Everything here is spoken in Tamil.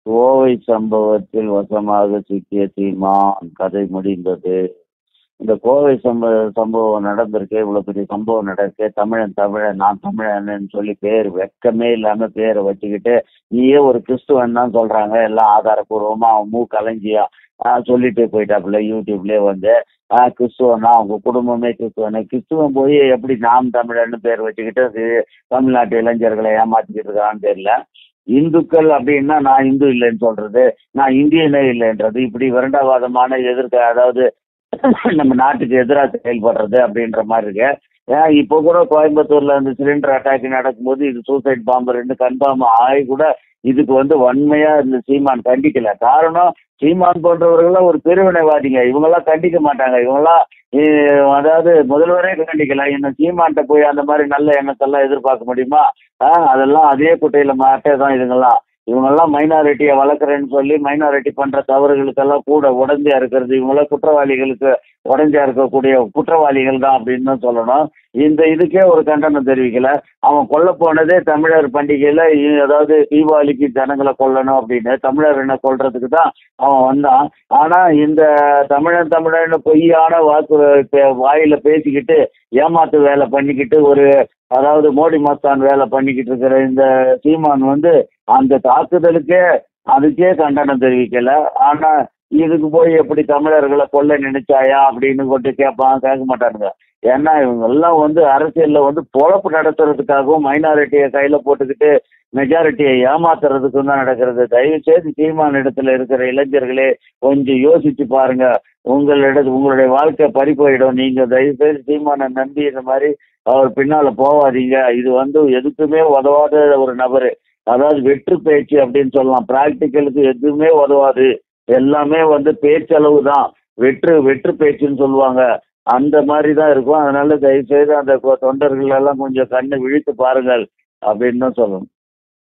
கோவை சம்பவத்தில் வசமாக சிக்கிய சீமான் கதை முடிந்தது இந்த கோவை சம்ப சம்பவம் நடந்திருக்கு இவ்வளோ பெரிய சம்பவம் நடக்கு தமிழன் தமிழன் நான் தமிழன்னு சொல்லி பேர் வெக்கமே இல்லாமல் பேரை வச்சுக்கிட்டு நீயே ஒரு கிறிஸ்துவன் தான் சொல்கிறாங்க எல்லாம் ஆதாரபூர்வமாக அவன் மூ கலைஞ்சியா சொல்லிட்டு போயிட்டாப்புல யூடியூப்லேயே வந்து ஆ கிறிஸ்துவனா அவங்க குடும்பமே கிறிஸ்துவனு கிறிஸ்துவன் போய் எப்படி நாம் தமிழன்னு பேர் வச்சுக்கிட்டு அது தமிழ்நாட்டு இளைஞர்களை ஏமாத்திக்கிட்டு இருக்கான்னு தெரியல இந்துக்கள் அப்படின்னா நான் இந்து இல்லைன்னு சொல்றது நான் இந்தியனே இல்லைன்றது இப்படி விரண்டவாதமான எதிர்க்க அதாவது நம்ம நாட்டுக்கு எதிராக செயல்படுறது அப்படின்ற மாதிரி இருக்கு ஏன் இப்போ கூட கோயம்புத்தூர்ல இந்த சிலிண்டர் அட்டாக் நடக்கும்போது இது சூசைட் பாம்பர்னு கன்ஃபார்ம் ஆகி கூட இதுக்கு வந்து வன்மையா இந்த சீமான் கண்டிக்கல காரணம் சீமான் போன்றவர்கள்லாம் ஒரு பிரிவினைவாதிங்க இவங்கெல்லாம் கண்டிக்க மாட்டாங்க இவங்கெல்லாம் இ- அதாவது முதல்வரே கண்டிக்கல இன்னும் சீமான்ட்ட போய் அந்த மாதிரி நல்ல எண்ணத்தெல்லாம் எதிர்பார்க்க முடியுமா ஆ, அதெல்லாம் அதே குட்டையில மாட்டே தான் இதுங்கெல்லாம் இவங்கெல்லாம் மைனாரிட்டியை வளர்க்குறேன்னு சொல்லி மைனாரிட்டி பண்ற தவறுகளுக்கெல்லாம் கூட உடஞ்சா இருக்கிறது இவங்களாம் குற்றவாளிகளுக்கு உடஞ்சா இருக்கக்கூடிய குற்றவாளிகள் தான் அப்படின்னு தான் சொல்லணும் இந்த இதுக்கே ஒரு கண்டனம் தெரிவிக்கல அவன் கொல்ல போனதே தமிழர் பண்டிகையில இ- அதாவது தீபாவளிக்கு ஜனங்களை கொல்லணும் அப்படின்னு தமிழர் என்ன கொல்றதுக்கு தான் அவன் வந்தான் ஆனா இந்த தமிழன் தமிழன் பொய்யான வாக்கு பே- வாயில பேசிக்கிட்டு ஏமாத்து வேலை பண்ணிக்கிட்டு ஒரு அதாவது மோடி மஸ்தான் வேலை பண்ணிக்கிட்டு இருக்கிற இந்த சீமான் வந்து அந்த தாக்குதலுக்கே அதுக்கே கண்டனம் தெரிவிக்கல ஆனா இதுக்கு போய் எப்படி தமிழர்களை கொல்ல நினைச்சாயா அப்படின்னு கொண்டு கேட்பான் கேட்க மாட்டானுங்க ஏன்னா இவங்க எல்லாம் வந்து அரசியல்ல வந்து பொழப்பு நடத்துறதுக்காகவும் மைனாரிட்டியை கையில போட்டுக்கிட்டு மெஜாரிட்டியை ஏமாத்துறதுக்கும் தான் நடக்கிறது தயவு செய்து சீமான் இடத்துல இருக்கிற இளைஞர்களே கொஞ்சம் யோசிச்சு பாருங்க உங்களிட உங்களுடைய வாழ்க்கை பறி போயிடும் நீங்க தயவு செய்து சீமானை நம்பி இந்த மாதிரி அவர் பின்னால போவாதீங்க இது வந்து எதுக்குமே உதவாத ஒரு நபர் அதாவது வெற்று பேச்சு அப்படின்னு சொல்லலாம் பிராக்டிக்கலுக்கு எதுவுமே உதவாது எல்லாமே வந்து பேச்சளவு தான் வெற்று வெற்று பேச்சுன்னு சொல்லுவாங்க அந்த மாதிரி தான் இருக்கும் அதனால தயவு செய்து அந்த கொ- தொண்டர்கள் எல்லாம் கொஞ்சம் கண்ணு விழித்து பாருங்கள் அப்படின்னு தான் சொல்லணும்